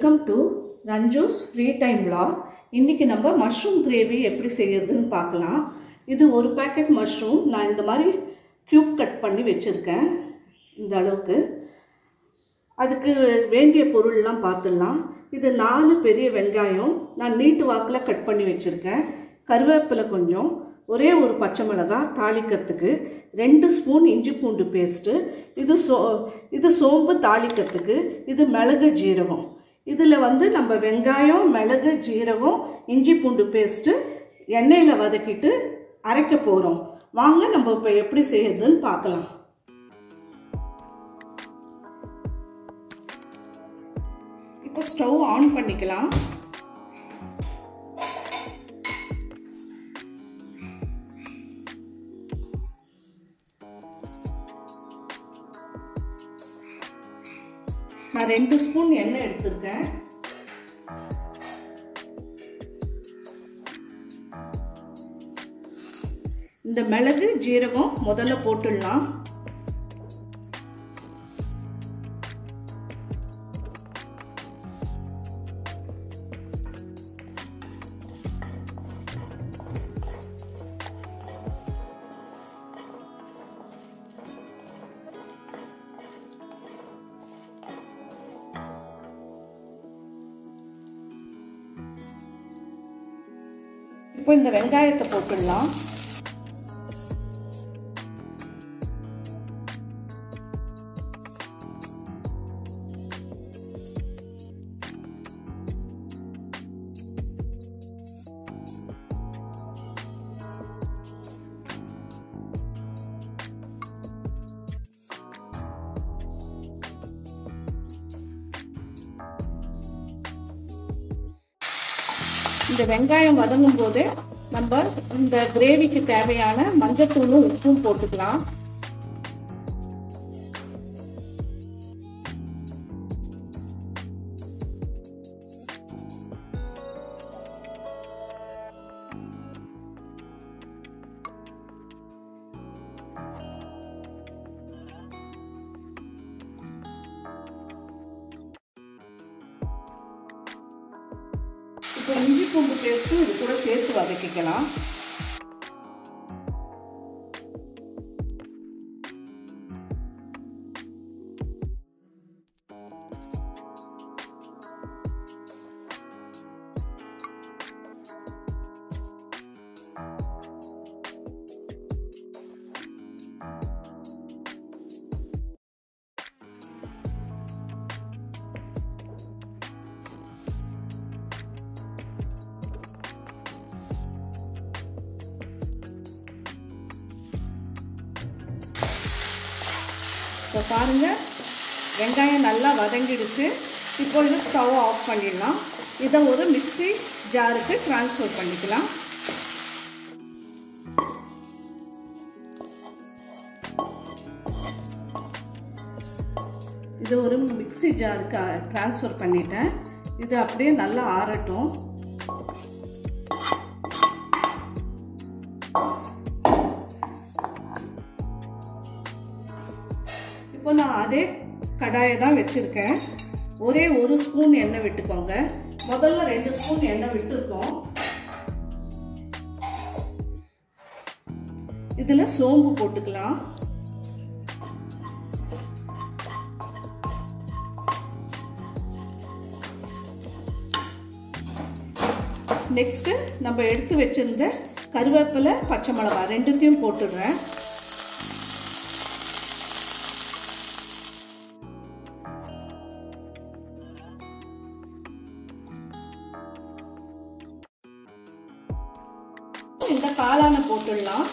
welcome to Ranju's free time vlog இன்றைக்கி நம்ம mushroom gravy எப்படி செய்யறதுன்னு பார்க்கலாம் இது ஒரு பேக்கெட் மஷ்ரூம் நான் இந்த மாதிரி க்யூப் கட் பண்ணி வச்சுருக்கேன் இந்த அளவுக்கு அதுக்கு வேண்டிய பொருள்லாம் பார்த்துடலாம் இது நாலு பெரிய வெங்காயம் நான் நீட்டு வாக்கில் கட் பண்ணி வச்சுருக்கேன் கருவேப்பிலை கொஞ்சம் ஒரே ஒரு பச்சை மிளகாய் தாளிக்கிறதுக்கு ரெண்டு ஸ்பூன் இஞ்சி பூண்டு பேஸ்ட்டு இது சோ இது சோம்பு தாளிக்கிறதுக்கு இது மிளகு ஜீரகம் இதில் வந்து நம்ம வெங்காயம் மிளகு ஜீரகம் இஞ்சி பூண்டு பேஸ்ட்டு எண்ணெயில் வதக்கிட்டு அரைக்க போகிறோம் வாங்க நம்ம இப்போ எப்படி செய்யறதுன்னு பார்க்கலாம் இப்போ ஸ்டவ் ஆன் பண்ணிக்கலாம் நான் ரெண்டு ஸ்பூன் எண்ணெய் எடுத்திருக்கேன் இந்த மிளகு ஜீரகம் முதல்ல போட்டுடலாம் இப்போ இந்த வெங்காயத்தை போட்டுடலாம் இந்த வெங்காயம் வதங்கும் போது நம்ம இந்த கிரேவிக்கு தேவையான மஞ்சத்தூளும் உப்பும் போட்டுக்கலாம் இப்போ இஞ்சி பூண்டு பேஸ்ட்டும் இது கூட சேர்த்து வதக்கிக்கலாம் இப்போ பாருங்கள் வெங்காயம் நல்லா வதங்கிடுச்சு இப்பொழுது ஸ்டவ் ஆஃப் பண்ணிடலாம் இதை ஒரு மிக்சி ஜாருக்கு ட்ரான்ஸ்ஃபர் பண்ணிக்கலாம் இது ஒரு மிக்சி ஜாருக்கு ட்ரான்ஸ்ஃபர் பண்ணிட்டேன் இது அப்படியே நல்லா ஆறட்டும் இப்போ நான் அதே கடாயை தான் வச்சுருக்கேன் ஒரே ஒரு ஸ்பூன் எண்ணெய் விட்டுக்கோங்க முதல்ல ரெண்டு ஸ்பூன் எண்ணெய் விட்டுருக்கோம் இதில் சோம்பு போட்டுக்கலாம் நெக்ஸ்ட்டு நம்ம எடுத்து வச்சிருந்த கருவேப்பிலை பச்சை மிளகாய் ரெண்டுத்தையும் போட்டுடுறேன் இந்த காளானை போட்டுடலாம்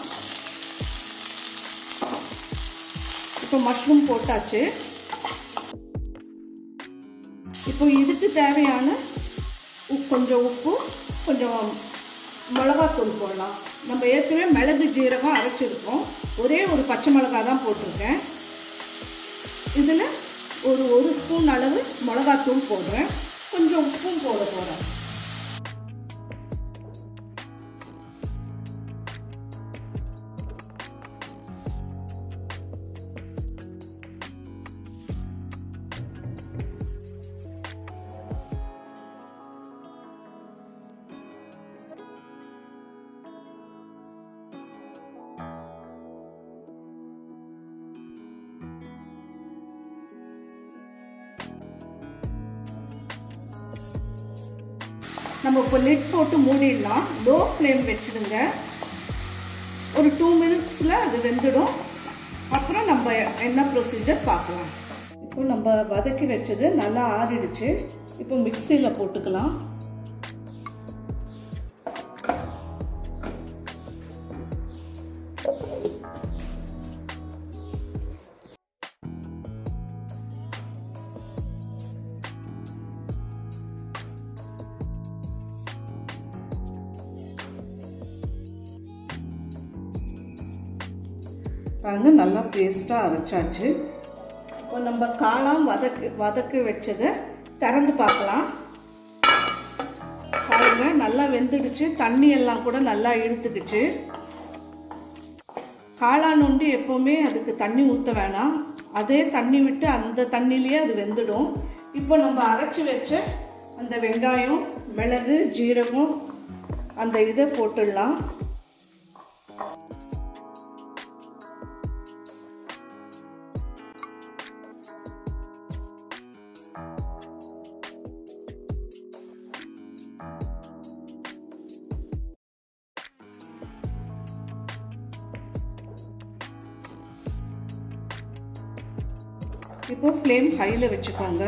இப்போ மஷ்ரூம் போட்டாச்சு இப்போ இதுக்கு தேவையான கொஞ்சம் உப்பு கொஞ்சம் மிளகாத்தூள் போடலாம் நம்ம ஏற்கனவே மிளகு ஜீரகம் அரைச்சிருக்கோம் ஒரே ஒரு பச்சை மிளகாய் தான் போட்டிருக்கேன் இதில் ஒரு ஒரு ஸ்பூன் அளவு மிளகாத்தூள் போடுறேன் கொஞ்சம் உப்பும் போட போகிறேன் நம்ம இப்போ லிட் போட்டு மூடிடலாம் லோ ஃப்ளேம் வச்சுடுங்க ஒரு டூ மினிட்ஸில் அது வெந்துடும் அப்புறம் நம்ம என்ன ப்ரொசீஜர் பார்க்கலாம் இப்போ நம்ம வதக்கி வச்சது நல்லா ஆறிடுச்சு இப்போ மிக்சியில் போட்டுக்கலாம் பாருங்க நல்லா பேஸ்ட்டாக அரைச்சாச்சு இப்போ நம்ம காளான் வதக்கு வதக்கி வச்சதை திறந்து பார்க்கலாம் பாருங்க நல்லா வெந்துடுச்சு தண்ணி எல்லாம் கூட நல்லா இழுத்துக்குச்சு காளான் உண்டு எப்போவுமே அதுக்கு தண்ணி ஊற்ற வேணாம் அதே தண்ணி விட்டு அந்த தண்ணியிலேயே அது வெந்துடும் இப்போ நம்ம அரைச்சி வச்ச அந்த வெங்காயம் மிளகு ஜீரகம் அந்த இதை போட்டுடலாம் இப்போ ஃப்ளேம் ஹையில் வச்சுக்கோங்க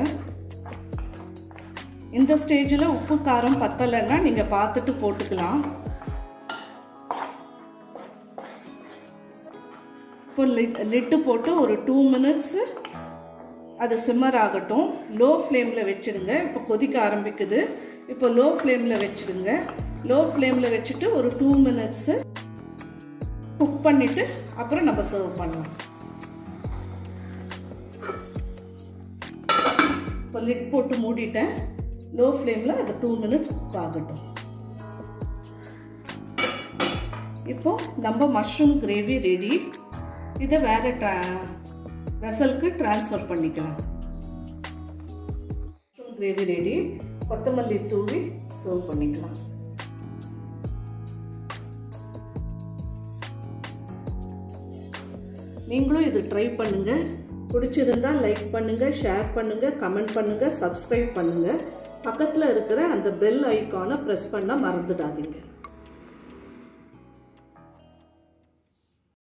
இந்த ஸ்டேஜில் உப்பு காரம் பத்தலைன்னா நீங்கள் பார்த்துட்டு போட்டுக்கலாம் இப்போ லிட் லிட்டு போட்டு ஒரு டூ மினிட்ஸு அது சிம்மர் ஆகட்டும் லோ ஃப்ளேமில் வச்சுடுங்க இப்போ கொதிக்க ஆரம்பிக்குது இப்போ லோ ஃப்ளேமில் வச்சுடுங்க லோ ஃப்ளேமில் வச்சுட்டு ஒரு டூ மினிட்ஸு குக் பண்ணிவிட்டு அப்புறம் நம்ம சர்வ் பண்ணலாம் இப்போ லிட் போட்டு மூடிட்டேன் லோ ஃப்ளேமில் அது டூ மினிட்ஸ் குக் ஆகட்டும் இப்போ நம்ம மஷ்ரூம் கிரேவி ரெடி இதை வேறு வெசலுக்கு ட்ரான்ஸ்ஃபர் பண்ணிக்கலாம் மஷ்ரூம் கிரேவி ரெடி கொத்தமல்லி தூவி சர்வ் பண்ணிக்கலாம் நீங்களும் இது ட்ரை பண்ணுங்கள் பிடிச்சிருந்தா லைக் பண்ணுங்கள் ஷேர் பண்ணுங்கள் கமெண்ட் பண்ணுங்கள் சப்ஸ்கிரைப் பண்ணுங்கள் பக்கத்தில் இருக்கிற அந்த பெல் ஐக்கானை ப்ரெஸ் பண்ண மறந்துடாதீங்க